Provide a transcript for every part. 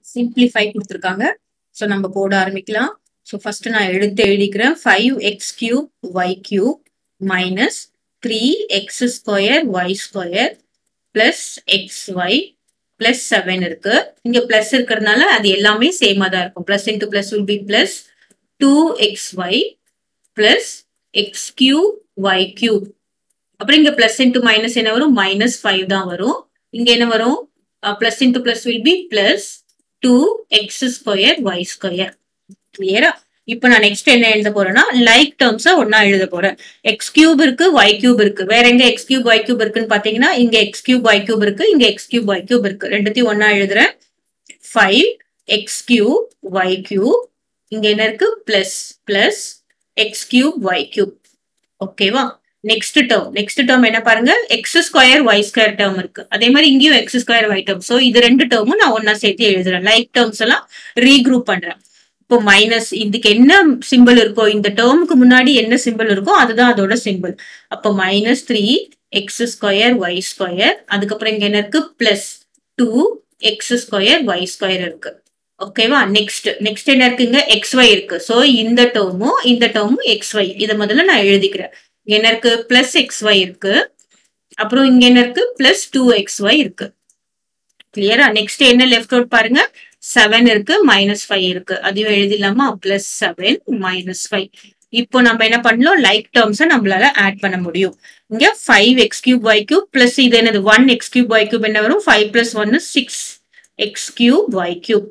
simplify கொடுத்துருக்காங்க so நம்ம போட ஆரம்பிக்கலாம் ஸோ ஃபர்ஸ்ட் நான் எடுத்து எழுதிக்கிறேன் five X cube Y cube minus three X square Y square plus X Y plus seven இருக்கு இங்க பிளஸ் இருக்கிறதுனால அது எல்லாமே சேமா தான் இருக்கும் plus into plus will B plus two X Y plus X cube Y cube அப்புறம் இங்க பிளஸ் இன்டூ மைனஸ் என்ன வரும் மைனஸ் ஃபைவ் தான் வரும் இங்க என்ன வரும் plus into plus will B plus two x square Y square கிளியரா இப்போ நான் நெக்ஸ்ட் என்ன எழுத போறேன்னா லைக் டேர்ம்ஸை ஒன்னா எழுத போறேன் எக்ஸ் கியூப் இருக்கு ஒய் கியூப் இருக்கு வேற எங்க எக்ஸ் கியூப் ஒய் கியூப் இருக்குன்னு பாத்தீங்கன்னா இங்க எக்ஸ் கியூப் ஒய் கியூப் இருக்கு இங்க எக்ஸ் கியூப் ஒய் கியூப் இருக்கு ரெண்டுத்தையும் ஒன்னா எழுதுறேன் five X cube Y cube இங்க என்ன இருக்கு plus plus X cube Y cube ஓகேவா நெக்ஸ்ட் டேர்ம் நெக்ஸ்ட் டேர்ம் என்ன பாருங்க x square Y square term இருக்கு அதே மாதிரி இங்கேயும் x square y term so இது ரெண்டு டேர்மும் நான் ஒன்னா சேர்த்து எழுதுறேன் லைக் டேர்ம்ஸ் எல்லாம் ரீக்ரூப் பண்றேன் இப்போ மைனஸ் இதுக்கு என்ன சிம்பிள் இருக்கோ இந்த டேர்முக்கு முன்னாடி என்ன சிம்பிள் இருக்கோ அதுதான் அதோட சிம்பிள் அப்போ minus three X square Y square அதுக்கப்புறம் இங்க என்ன இருக்கு plus two x square Y square இருக்கு ஓகேவா நெக்ஸ்ட் நெக்ஸ்ட் என்ன இருக்குங்க எக்ஸ் ஒய் இருக்கு ஸோ இந்த டேர்மும் இந்த டேர்மும் எக்ஸ் ஒய் இதை முதல்ல நான் எழுதிக்கிறேன் இங்க என்ன இருக்கு பிளஸ் எக்ஸ் ஒய் இருக்கு அப்புறம் இங்க என்ன இருக்கு பிளஸ் டூ எக்ஸ் ஒய் இருக்கு கிளியரா நெக்ஸ்ட் என்ன லெஃப்ட் அவுட் பாருங்க செவன் இருக்கு மைனஸ் ஃபைவ் இருக்கு அதையும் எழுதிடலாமா பிளஸ் செவன் மைனஸ் ஃபைவ் இப்போ நம்ம என்ன பண்ணலாம் லைக் டேர்ம்ஸை நம்மளால ஆட் பண்ண முடியும் இங்க five X cube Y cube plus இது என்னது one x cube Y cube என்ன வரும் ஃபைவ் பிளஸ் ஒன்னு six x cube Y cube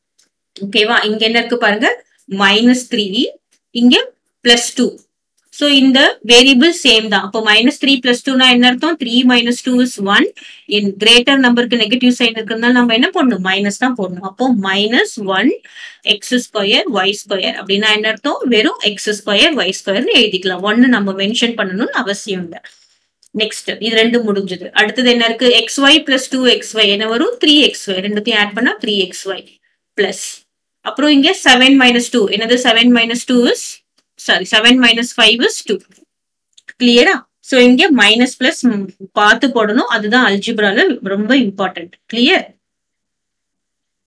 ஓகேவா இங்க என்ன இருக்கு பாருங்க மைனஸ் த்ரீ இங்க பிளஸ் டூ ஸோ இந்த வேரியபிள் சேம் தான் அப்போ மைனஸ் த்ரீ பிளஸ் டூனா என்ன அர்த்தம் three minus two is one என் கிரேட்டர் நம்பருக்கு நெகட்டிவ் சைன் இருக்கிறதுனால நம்ம என்ன பண்ணணும் மைனஸ் தான் போடணும் அப்போ minus one X square Y square அப்படின்னா என்ன அர்த்தம் வெறும் எக்ஸ் ஸ்கொயர் ஒய் ஸ்கொயர்னு எழுதிக்கலாம் ஒன்னு நம்ம மென்ஷன் பண்ணணும்னு அவசியம் இல்லை நெக்ஸ்ட் இது ரெண்டு முடிஞ்சது அடுத்தது என்ன இருக்கு x Y plus two X y என்ன வரும் த்ரீ எக்ஸ் ஒய் ரெண்டுத்தையும் ஆட் பண்ணா த்ரீ எக்ஸ் ஒய் பிளஸ் அப்புறம் இங்க செவன் மைனஸ் டூ என்னது seven minus two is sorry seven minus five is two கிளியரா ஸோ இங்க மைனஸ் பிளஸ் பார்த்து போடணும் அதுதான் அல்ஜிப்ரால ரொம்ப இம்பார்ட்டன்ட் கிளியர்